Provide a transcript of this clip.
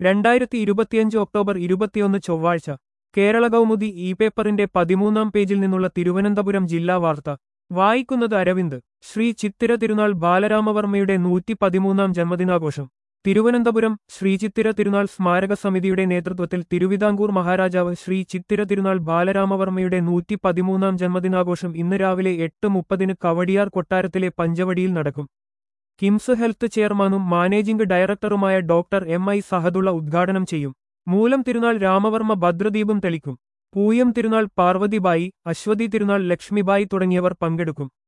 രണ്ടായിരത്തി ഇരുപത്തിയഞ്ച് ഒക്ടോബർ ഇരുപത്തിയൊന്ന് ചൊവ്വാഴ്ച കേരള കൗമുദി ഇ പേപ്പറിന്റെ പതിമൂന്നാം പേജിൽ നിന്നുള്ള തിരുവനന്തപുരം ജില്ലാ വാർത്ത വായിക്കുന്നത് അരവിന്ദ് ശ്രീ ചിത്തിര തിരുനാൾ ബാലരാമവർമ്മയുടെ നൂറ്റി പതിമൂന്നാം ജന്മദിനാഘോഷം തിരുവനന്തപുരം ശ്രീ ചിത്തിര തിരുനാൾ സ്മാരക സമിതിയുടെ നേതൃത്വത്തിൽ തിരുവിതാംകൂർ മഹാരാജാവ് ശ്രീ ചിത്തിര തിരുനാൾ ബാലരാമവർമ്മയുടെ നൂറ്റി പതിമൂന്നാം ജന്മദിനാഘോഷം ഇന്ന് രാവിലെ എട്ട് മുപ്പതിന് കവടിയാർ കൊട്ടാരത്തിലെ പഞ്ചവടിയിൽ നടക്കും കിംസ് ഹെൽത്ത് ചെയർമാനും മാനേജിംഗ് ഡയറക്ടറുമായ ഡോക്ടർ എം ഐ സഹദുള്ള ഉദ്ഘാടനം ചെയ്യും മൂലം തിരുനാൾ രാമവർമ്മ ഭദ്രദീപം തെളിക്കും പൂയം തിരുനാൾ പാർവതിബായി അശ്വതി തിരുനാൾ ലക്ഷ്മിബായി തുടങ്ങിയവർ പങ്കെടുക്കും